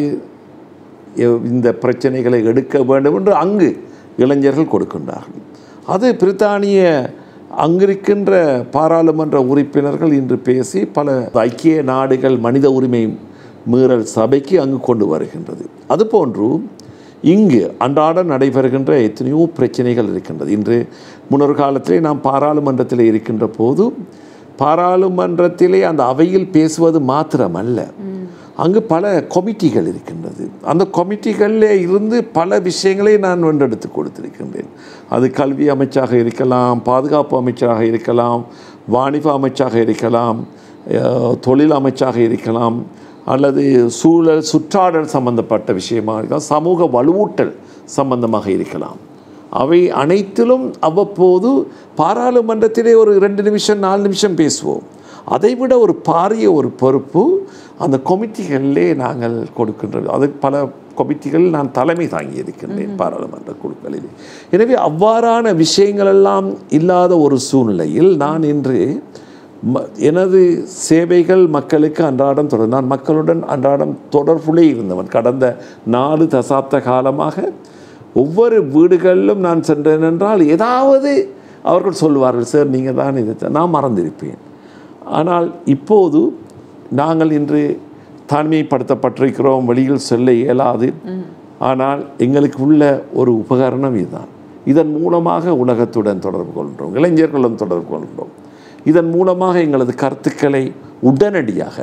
எவ்- இந்த பிரச்சனைகளை எடுக்க வேண்டும் என்று அங்கு இளைஞர்கள் கொடுக்கின்றார்கள் அது பிரித்தானிய அங்கிருக்கின்ற பாராளுமன்ற உறுப்பினர்கள் இன்று பேசி பல ஐக்கிய நாடுகள் மனித உரிமை மீறல் சபைக்கு அங்கு கொண்டு வருகின்றது அதுபோன்று இங்கு அன்றாட நடைபெறுகின்ற எத்தனையோ பிரச்சனைகள் இருக்கின்றது இன்று முன்னொரு காலத்திலே நாம் பாராளுமன்றத்தில் இருக்கின்ற போது பாராளுமன்றத்திலே அந்த அவையில் பேசுவது மாத்திரமல்ல அங்கு பல கொமிட்டிகள் இருக்கின்றது அந்த கொமிட்டிகளில் இருந்து பல விஷயங்களை நான் வென்றெடுத்து கொடுத்திருக்கின்றேன் அது கல்வி அமைச்சாக இருக்கலாம் பாதுகாப்பு அமைச்சராக இருக்கலாம் வாணிப அமைச்சாக இருக்கலாம் அஹ், தொழில் அமைச்சாக இருக்கலாம் அல்லது சூழல் சுற்றாடல் சம்பந்தப்பட்ட விஷயமாக இருக்கலாம் சமூக வலுவூட்டல் சம்பந்தமாக இருக்கலாம் அவை அனைத்திலும் அவ்வப்போது பாராளுமன்றத்திலே ஒரு ரெண்டு நிமிஷம் நாலு நிமிஷம் பேசுவோம் அதைவிட ஒரு பாரிய ஒரு பொறுப்பு அந்த கொமிட்டிகளிலே நாங்கள் கொடுக்கின்றது அது பல கொமிட்டிகள் நான் தலைமை தாங்கி இருக்கின்றேன் பாராளுமன்ற குழுக்களில் எனவே அவ்வாறான விஷயங்கள் எல்லாம் இல்லாத ஒரு சூழ்நிலையில் நான் இன்று ம- எனது சேவைகள் மக்களுக்கு அன்றாடம் தொடர் நான் மக்களுடன் அன்றாடம் தொடர்புலே இருந்தவன் கடந்த நாலு தசாப்த காலமாக ஒவ்வொரு வீடுகளிலும் நான் சென்றேன் என்றால் ஏதாவது அவர்கள் சொல்வார்கள் சார் நீங்கள் தான் இதை செ-" நான் மறந்திருப்பேன் ஆனால் இப்போது நாங்கள் இன்று தனிமைப்படுத்தப்பட்டிருக்கிறோம் வெளியில் செல்ல இயலாது ஆனால் எங்களுக்கு உள்ள ஒரு உபகரணம் இதுதான் இதன் மூலமாக உலகத்துடன் தொடர்பு கொள்கிறோம் இளைஞர்களுடன் தொடர்பு கொள்கிறோம் இதன் மூலமாக எங்களது கருத்துக்களை உடனடியாக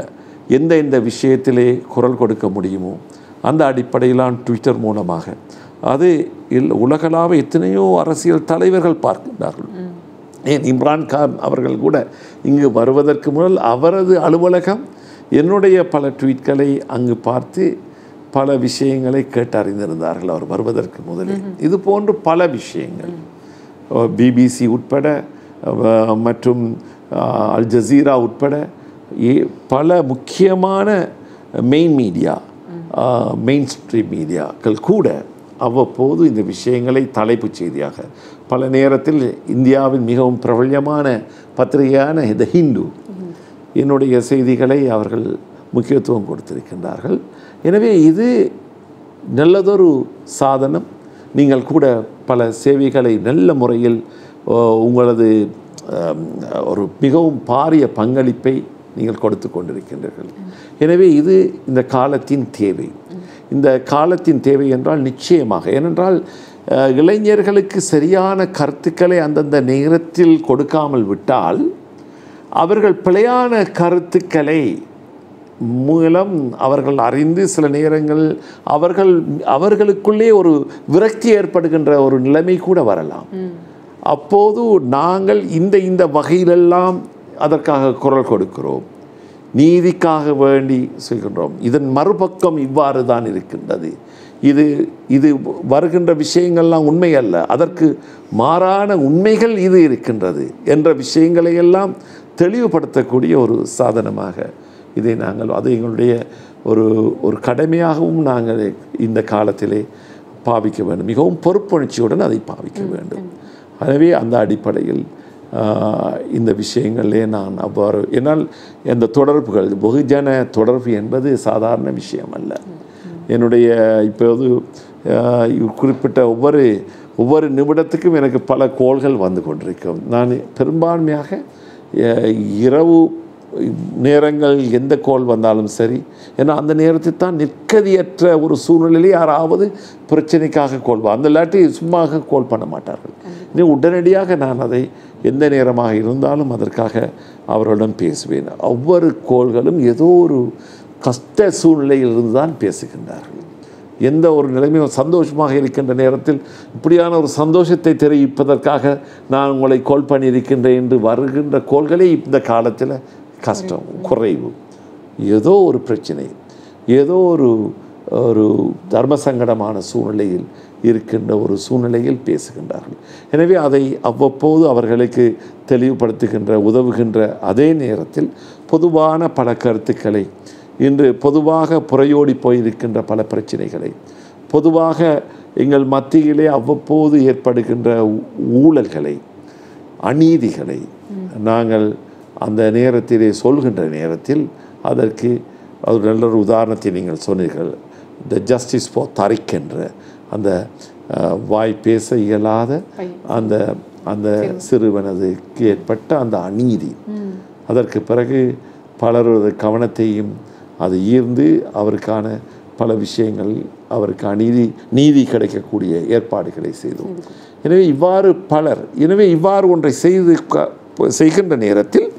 எந்த எந்த விஷயத்திலே குரல் கொடுக்க முடியுமோ அந்த அடிப்படையிலான் ட்விட்டர் மூலமாக அது இல் உலகளாவ எத்தனையோ அரசியல் தலைவர்கள் பார்க்கின்றார்கள் ஏன் இம்ரான் கான் அவர்கள் கூட இங்கு வருவதற்கு முதல் அவரது அலுவலகம் என்னுடைய பல ட்வீட்களை அங்கு பார்த்து பல விஷயங்களை கேட்டறிந்திருந்தார்கள் அவர் வருவதற்கு முதலில் இது போன்று பல விஷயங்கள் பிபிசி உட்பட அஹ், மற்றும் அஹ், அல் ஜசீரா உட்பட ஏ- பல முக்கியமான மெயின் மீடியா மெயின் ஸ்ட்ரீம் மீடியாக்கள் கூட அவ்வப்போது இந்த விஷயங்களை தலைப்புச் செய்தியாக பல நேரத்தில் இந்தியாவின் மிகவும் பிரபல்யமான பத்திரிகையான த ஹிந்து என்னுடைய செய்திகளை அவர்கள் முக்கியத்துவம் கொடுத்திருக்கின்றார்கள் எனவே இது நல்லதொரு சாதனம் நீங்கள் கூட பல சேவைகளை நல்ல முறையில் ஓ, உங்களது அம், ஒரு மிகவும் பாரிய பங்களிப்பை நீங்கள் கொடுத்து கொண்டிருக்கின்றீர்கள் எனவே இது இந்த காலத்தின் தேவை இந்த காலத்தின் தேவை என்றால் நிச்சயமாக ஏனென்றால் அஹ், இளைஞர்களுக்கு சரியான கருத்துக்களை அந்தந்த நேரத்தில் கொடுக்காமல் விட்டால் அவர்கள் பிழையான கருத்துக்களை மூலம் அவர்கள் அறிந்து சில நேரங்கள் அவர்கள் அவர்களுக்குள்ளே ஒரு விரக்தி ஏற்படுகின்ற ஒரு நிலைமை கூட வரலாம் அப்போது நாங்கள் இந்த இந்த வகையிலெல்லாம் அதற்காக குரல் கொடுக்கிறோம் நீதிக்காக வேண்டி செய்கின்றோம் இதன் மறுபக்கம் இவ்வாறு தான் இருக்கின்றது இது இது வருகின்ற விஷயங்கள்லாம் உண்மை அல்ல அதற்கு மாறான உண்மைகள் இது இருக்கின்றது என்ற விஷயங்களை எல்லாம் தெளிவுபடுத்தக்கூடிய ஒரு சாதனமாக இதை நாங்கள் அது எங்களுடைய ஒரு ஒரு கடமையாகவும் நாங்கள் இந்த காலத்திலே பாவிக்க வேண்டும் மிகவும் பொறுப்புணர்ச்சியுடன் அதை பாவிக்க வேண்டும் எனவே அந்த அடிப்படையில் ஆஹ், இந்த விஷயங்களிலே நான் அவ்வாறு என்னால் இந்த தொடர்புகள் வெகுஜன தொடர்பு என்பது சாதாரண விஷயம் அல்ல என்னுடைய இப்போது ஆஹ், குறிப்பிட்ட ஒவ்வொரு ஒவ்வொரு நிமிடத்துக்கும் எனக்கு பல கோள்கள் வந்து கொண்டிருக்கும் நான் பெரும்பான்மையாக அஹ், இரவு நேரங்கள் எந்த கோல் வந்தாலும் சரி ஏன்னா அந்த நேரத்தில் தான் நிற்கதியற்ற ஒரு சூழ்நிலையில் யாராவது பிரச்சனைக்காக கோல் அந்த இல்லாட்டி சும்மாக கோல் பண்ண மாட்டார்கள் இனி உடனடியாக நான் அதை எந்த நேரமாக இருந்தாலும் அதற்காக அவர்களிடம் பேசுவேன் ஒவ்வொரு கோள்களும் ஏதோ ஒரு கஷ்ட சூழ்நிலையிலிருந்து தான் பேசுகின்றார்கள் எந்த ஒரு நிலைமையும் சந்தோஷமாக இருக்கின்ற நேரத்தில் இப்படியான ஒரு சந்தோஷத்தை தெரிவிப்பதற்காக நான் உங்களை கோல் பண்ணியிருக்கின்றேன் என்று வருகின்ற கோள்களே இந்த காலத்தில் கஷ்டம் குறைவு ஏதோ ஒரு பிரச்சனை ஏதோ ஒரு ஒரு தர்ம சங்கடமான சூழ்நிலையில் இருக்கின்ற ஒரு சூழ்நிலையில் பேசுகின்றார்கள் எனவே அதை அவ்வப்போது அவர்களுக்கு தெளிவுபடுத்துகின்ற உதவுகின்ற அதே நேரத்தில் பொதுவான பல கருத்துக்களை இன்று பொதுவாக புறையோடி போயிருக்கின்ற பல பிரச்சனைகளை பொதுவாக எங்கள் மத்தியிலே அவ்வப்போது ஏற்படுகின்ற ஊ- ஊழல்களை அநீதிகளை நாங்கள் அந்த நேரத்திலே சொல்கின்ற நேரத்தில் அதற்கு அது நல்ல ஒரு உதாரணத்தை நீங்கள் சொன்னீர்கள் த ஜஸ்டிஸ் ஃபார் தரிக் என்ற அந்த அஹ், வாய் பேச இயலாத அந்த அந்த சிறுவனதுக்கு ஏற்பட்ட அந்த அநீதி அதற்கு பிறகு பலரது கவனத்தையும் அது ஈர்ந்து அவருக்கான பல விஷயங்கள் அவருக்கு அநீதி நீதி கிடைக்கக்கூடிய ஏற்பாடுகளை செய்தோம் எனவே இவ்வாறு பலர் எனவே இவ்வாறு ஒன்றை செய்து க- செய்கின்ற நேரத்தில்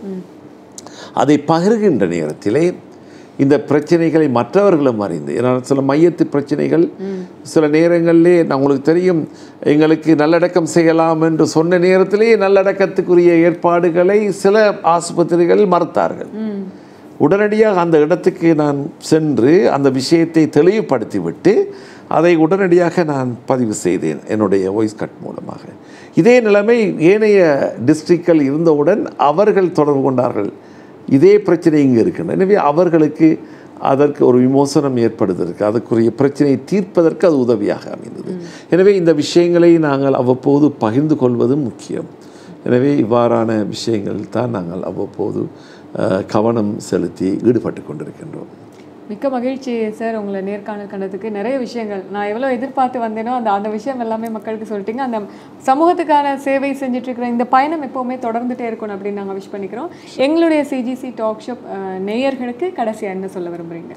அதை பகிர்கின்ற நேரத்திலே இந்த பிரச்சனைகளை மற்றவர்களும் அறிந்து ஏன்னா சில மையத்து பிரச்சனைகள் சில நேரங்களிலே நான் உங்களுக்கு தெரியும் எங்களுக்கு நல்லடக்கம் செய்யலாம் என்று சொன்ன நேரத்திலே நல்லடக்கத்துக்குரிய ஏற்பாடுகளை சில ஆஸ்பத்திரிகள் மறுத்தார்கள் உடனடியாக அந்த இடத்துக்கு நான் சென்று அந்த விஷயத்தை தெளிவுபடுத்திவிட்டு அதை உடனடியாக நான் பதிவு செய்தேன் என்னுடைய வாய்ஸ் கட் மூலமாக இதே நிலைமை ஏனைய டிஸ்ட்ரிக்ட்கள் இருந்தவுடன் அவர்கள் தொடர்பு கொண்டார்கள் இதே பிரச்சனை இங்கே இருக்கின்றன எனவே அவர்களுக்கு அதற்கு ஒரு விமோசனம் ஏற்படுவதற்கு அதற்குரிய பிரச்சனையை தீர்ப்பதற்கு அது உதவியாக அமைந்தது எனவே இந்த விஷயங்களை நாங்கள் அவ்வப்போது பகிர்ந்து கொள்வதும் முக்கியம் எனவே இவ்வாறான விஷயங்கள் தான் நாங்கள் அவ்வப்போது அஹ், கவனம் செலுத்தி ஈடுபட்டு கொண்டிருக்கின்றோம் மிக்க மகிழ்ச்சி சார் உங்களை நேர்காணல் கண்டதுக்கு நிறைய விஷயங்கள் நான் எவ்வளோ எதிர்பார்த்து வந்தேனோ அந்த அந்த விஷயம் எல்லாமே மக்களுக்கு சொல்லிட்டீங்க அந்த சமூகத்துக்கான சேவை செஞ்சுட்டு இருக்கிற இந்த பயணம் எப்போவுமே தொடர்ந்துட்டே இருக்கணும் அப்படின்னு நாங்கள் விஷ் பண்ணிக்கிறோம் எங்களுடைய சிஜிசி டாக் ஷாப் நேயர்களுக்கு கடைசியாக என்ன சொல்ல விரும்புறீங்க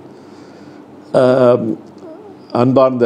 ஆம், அன்பார்ந்த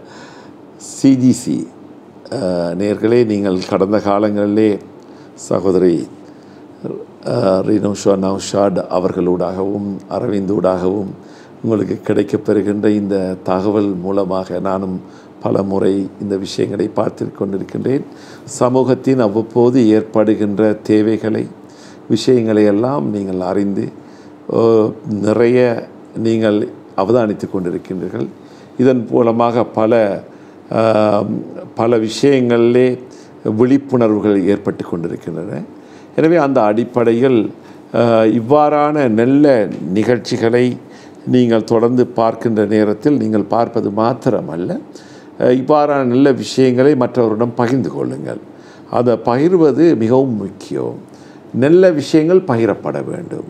சிஜிசி நேர்களே நீங்கள் கடந்த காலங்களிலே சகோதரி அஹ், ரீனோஷா நௌஷாட் அவர்களூடாகவும் அரவிந்தூடாகவும் உங்களுக்கு கிடைக்கப்பெறுகின்ற இந்த தகவல் மூலமாக நானும் பல முறை இந்த விஷயங்களை பார்த்து கொண்டிருக்கின்றேன் சமூகத்தின் அவ்வப்போது ஏற்படுகின்ற தேவைகளை விஷயங்களை எல்லாம் நீங்கள் அறிந்து அஹ், நிறைய நீங்கள் அவதானித்து கொண்டிருக்கின்றீர்கள் இதன் மூலமாக பல அஹ், பல விஷயங்களிலே விழிப்புணர்வுகள் ஏற்பட்டு கொண்டிருக்கின்றன எனவே அந்த அடிப்படையில் அஹ், இவ்வாறான நல்ல நிகழ்ச்சிகளை நீங்கள் தொடர்ந்து பார்க்கின்ற நேரத்தில் நீங்கள் பார்ப்பது மாத்திரமல்ல அஹ், இவ்வாறான நல்ல விஷயங்களை மற்றவரிடம் பகிர்ந்து கொள்ளுங்கள் அதை பகிர்வது மிகவும் முக்கியம் நல்ல விஷயங்கள் பகிரப்பட வேண்டும்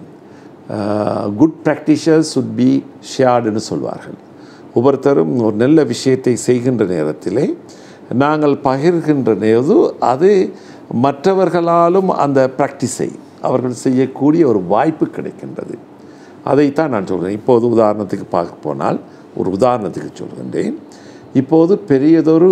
குட் ப்ராக்டிஷர்ஸ் சுட் பி ஷேர்டுன்னு சொல்வார்கள் ஒவ்வொருத்தரும் ஒரு நல்ல விஷயத்தை செய்கின்ற நேரத்திலே நாங்கள் பகிர்கின்ற நேரு அது மற்றவர்களாலும் அந்த ப்ராக்டிஸை அவர்கள் செய்யக்கூடிய ஒரு வாய்ப்பு கிடைக்கின்றது அதைத்தான் நான் சொல்கிறேன் இப்போது உதாரணத்துக்கு பார்க்க போனால் ஒரு உதாரணத்துக்கு சொல்கின்றேன் இப்போது பெரியதொரு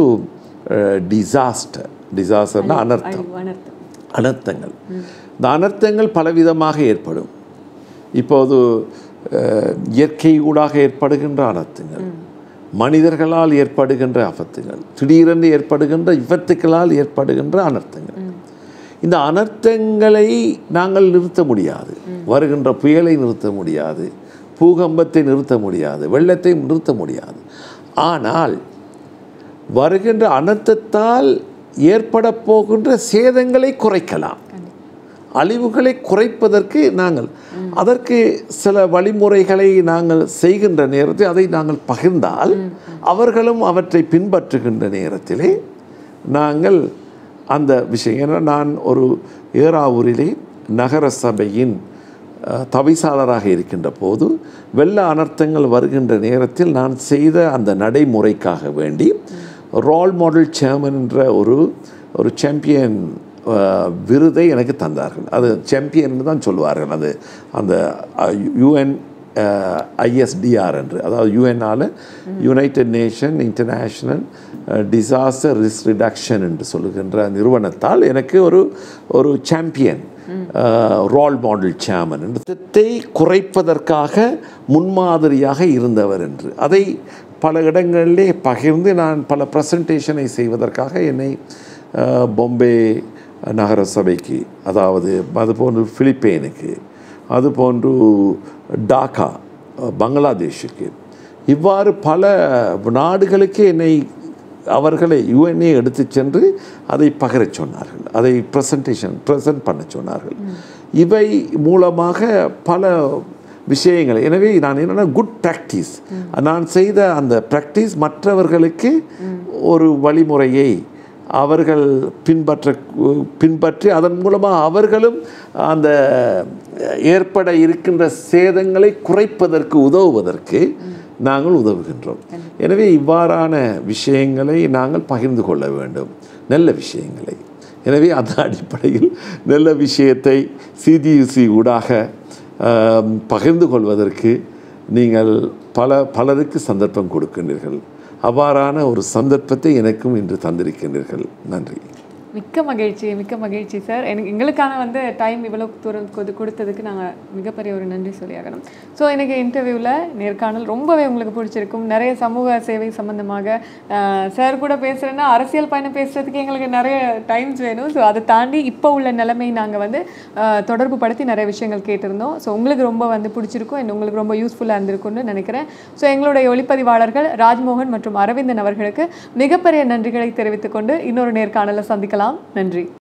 டிசாஸ்டர் டிசாஸ்டர்னா அனர்த்தம் ஐயோ, அனர்த்தம் அனர்த்தங்கள் இந்த அனர்த்தங்கள் பலவிதமாக ஏற்படும் இப்போது அஹ், இயற்கை ஊடாக ஏற்படுகின்ற அனர்த்தங்கள் மனிதர்களால் ஏற்படுகின்ற ஆபத்துகள் திடீரென்று ஏற்படுகின்ற விபத்துக்களால் ஏற்படுகின்ற அனர்த்தங்கள் இந்த அனர்த்தங்களை நாங்கள் நிறுத்த முடியாது வருகின்ற புயலை நிறுத்த முடியாது பூகம்பத்தை நிறுத்த முடியாது வெள்ளத்தை நிறுத்த முடியாது ஆனால் வருகின்ற அனர்த்தத்தால் ஏற்பட போகின்ற சேதங்களை குறைக்கலாம் அழிவுகளை குறைப்பதற்கு நாங்கள் அதற்கு சில வழிமுறைகளை நாங்கள் செய்கின்ற நேரத்தில் அதை நாங்கள் பகிர்ந்தால் அவர்களும் அவற்றை பின்பற்றுகின்ற நேரத்திலே நாங்கள் அந்த விஷயம் ஏன்னா நான் ஒரு ஏறாவூரிலே நகர சபையின் அஹ், தவிசாளராக இருக்கின்ற போது வெள்ள அனர்த்தங்கள் வருகின்ற நேரத்தில் நான் செய்த அந்த நடைமுறைக்காக வேண்டி ரோல் மாடல் சேர்மன் என்ற ஒரு ஒரு சாம்பியன் அஹ், விருதை எனக்கு தந்தார்கள் அது சாம்பியன் தான் சொல்லுவார்கள் அது அந்த யுஎன் ஐஎஸ்டிஆர் என்று அதாவது யுஎன்னால் United Nation International Disaster Risk Reduction என்று சொல்லுகின்ற நிறுவனத்தால் எனக்கு ஒரு ஒரு சாம்பியன் ரோல் மாடல் சேர்மன் என்று குறைப்பதற்காக முன்மாதிரியாக இருந்தவர் என்று அதை பல இடங்களிலே பகிர்ந்து நான் பல ப்ரெசன்டேஷனை செய்வதற்காக என்னை அஹ், பொம்பே நகர சபைக்கு அதாவது அதுபோன்று பிலிப்பைனுக்கு அதுபோன்று டாக்கா அஹ், பங்களாதேஷுக்கு இவ்வாறு பல நாடுகளுக்கு என்னை அவர்களை யுஎன்ஏ எடுத்து சென்று அதை பகிரச் சொன்னார்கள் அதை ப்ரெசன்டேஷன் ப்ரெசன்ட் பண்ண சொன்னார்கள் இவை மூலமாக பல விஷயங்கள் எனவே நான் என்னென்னா குட் ப்ராக்டிஸ் நான் செய்த அந்த ப்ராக்டிஸ் மற்றவர்களுக்கு ஒரு வழிமுறையை அவர்கள் பின்பற்ற பின்பற்றி அதன் மூலமாக அவர்களும் அந்த ஏற்பட இருக்கின்ற சேதங்களை குறைப்பதற்கு உதவுவதற்கு நாங்கள் உதவுகின்றோம் எனவே இவ்வாறான விஷயங்களை நாங்கள் பகிர்ந்து கொள்ள வேண்டும் நல்ல விஷயங்களை எனவே அந்த அடிப்படையில் நல்ல விஷயத்தை சிடியூசி ஊடாக ஆம், பகிர்ந்து கொள்வதற்கு நீங்கள் பல பலருக்கு சந்தர்ப்பம் கொடுக்கின்றீர்கள் அவ்வாறான ஒரு சந்தர்ப்பத்தை எனக்கும் இன்று தந்திருக்கின்றீர்கள் நன்றி மிக்க மகிழ்ச்சி மிக்க மகிழ்ச்சி சார் எனக்கு எங்களுக்கான வந்து டைம் இவ்வளோ தூரம் கொடு கொடுத்ததுக்கு நாங்கள் மிகப்பெரிய ஒரு நன்றி சொல்லியாகணும் ஸோ எனக்கு இன்டர்வியூவில் நேர்காணல் ரொம்பவே உங்களுக்கு பிடிச்சிருக்கும் நிறைய சமூக சேவை சம்மந்தமாக சார் கூட பேசுகிறேன்னா அரசியல் பயணம் பேசுகிறதுக்கு எங்களுக்கு நிறைய டைம்ஸ் வேணும் ஸோ அதை தாண்டி இப்போ உள்ள நிலைமை நாங்கள் வந்து அஹ், தொடர்பு படுத்தி நிறைய விஷயங்கள் கேட்டிருந்தோம் ஸோ உங்களுக்கு ரொம்ப வந்து பிடிச்சிருக்கும் and உங்களுக்கு ரொம்ப யூஸ்ஃபுல்லாக இருந்திருக்கும்னு நினைக்கிறேன் ஸோ எங்களுடைய ஒளிப்பதிவாளர்கள் ராஜ்மோகன் மற்றும் அரவிந்தன் அவர்களுக்கு மிகப்பெரிய நன்றிகளை தெரிவித்துக் கொண்டு இன்னொரு நேர்காணலை சந்திக்கலாம் நன்றி